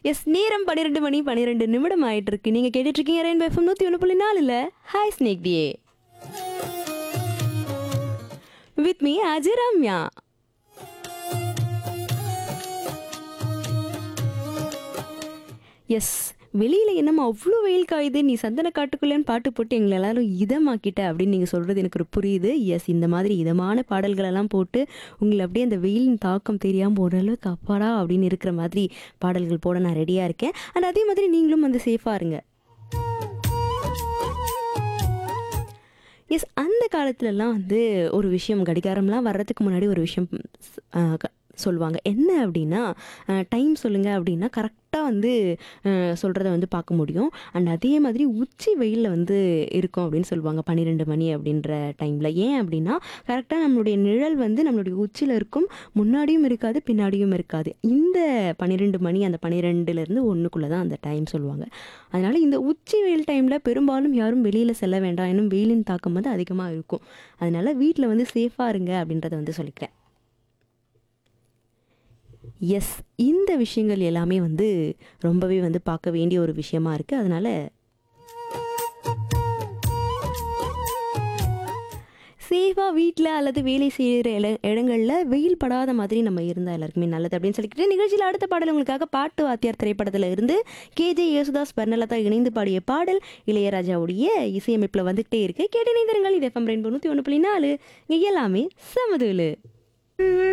S நேரம் பன்னிரெண்டு மணி பன்னிரெண்டு நிமிடம் ஆயிட்டு இருக்கு நீங்க கேட்டுட்டு இருக்கீங்க ரெயின்போ எஃப்எம் நூத்தி ஒன்று புள்ளி நாலுல hi snake day with me Ajay Ramya yes வெளியில என்னம்மா அவ்வளோ வெயில் காயுது நீ சந்தன காட்டுக்குள்ளேன்னு பாட்டு போட்டு எங்களை எல்லாரும் இதமாக்கிட்ட அப்படின்னு நீங்கள் சொல்கிறது எனக்கு ஒரு புரியுது எஸ் இந்த மாதிரி இதமான பாடல்கள் எல்லாம் போட்டு உங்களை அப்படியே அந்த வெயிலின் தாக்கம் தெரியாமல் ஓரளவுக்கு அப்பாடா அப்படின்னு இருக்கிற மாதிரி பாடல்கள் போட நான் ரெடியாக இருக்கேன் அண்ட் அதே மாதிரி நீங்களும் வந்து சேஃபாக இருங்க எஸ் அந்த காலத்துலலாம் வந்து ஒரு விஷயம் கடிகாரம்லாம் வர்றதுக்கு முன்னாடி ஒரு விஷயம் ஆ, க- சொல்லுவாங்க என்ன அப்படின்னா டைம் சொல்லுங்கள் அப்படின்னா கரெக்டாக வந்து சொல்கிறத வந்து பார்க்க முடியும் அண்ட் அதே மாதிரி உச்சி வெயிலில் வந்து இருக்கும் அப்படின்னு சொல்லுவாங்க பன்னிரெண்டு மணி அப்படின்ற டைமில் ஏன் அப்படின்னா கரெக்டாக நம்மளுடைய நிழல் வந்து நம்மளுடைய உச்சியில் இருக்கும் முன்னாடியும் இருக்காது பின்னாடியும் இருக்காது இந்த பன்னிரெண்டு மணி அந்த பன்னிரெண்டுலேருந்து ஒன்றுக்குள்ளே தான் அந்த டைம் சொல்லுவாங்க அதனால் இந்த உச்சி வெயில் டைமில் பெரும்பாலும் யாரும் வெளியில் செல்ல வேண்டாம் இன்னும் வெயிலின் தாக்கம் வந்து அதிகமாக இருக்கும் அதனால் வீட்டில் வந்து சேஃபாக இருங்க அப்படின்றத வந்து சொல்லிக்கிறேன் எஸ் இந்த விஷயங்கள் எல்லாமே வந்து ரொம்பவே வந்து பார்க்க வேண்டிய ஒரு விஷயமா இருக்குது அதனால் சேஃபாக வீட்டில் அல்லது வேலை செய்கிற இட இடங்களில் வெயில் படாத மாதிரி நம்ம இருந்தால் எல்லாருக்குமே நல்லது அப்படின்னு சொல்லிக்கிட்டு நிகழ்ச்சியில் அடுத்த பாடல் உங்களுக்காக பாட்டு வாத்தியார் திரைப்படத்தில் இருந்து கேஜே யேசுதாஸ் பர்ணலதா இணைந்து பாடிய பாடல் இளையராஜாவுடைய இசையமைப்பில் வந்துகிட்டே இருக்கு கேட்டு இணைந்திருங்கள் இது எஃப்எம் ரெயின்போ நூற்றி ஒன்று புள்ளி நாலு இங்கே எல்லாமே சமதுலு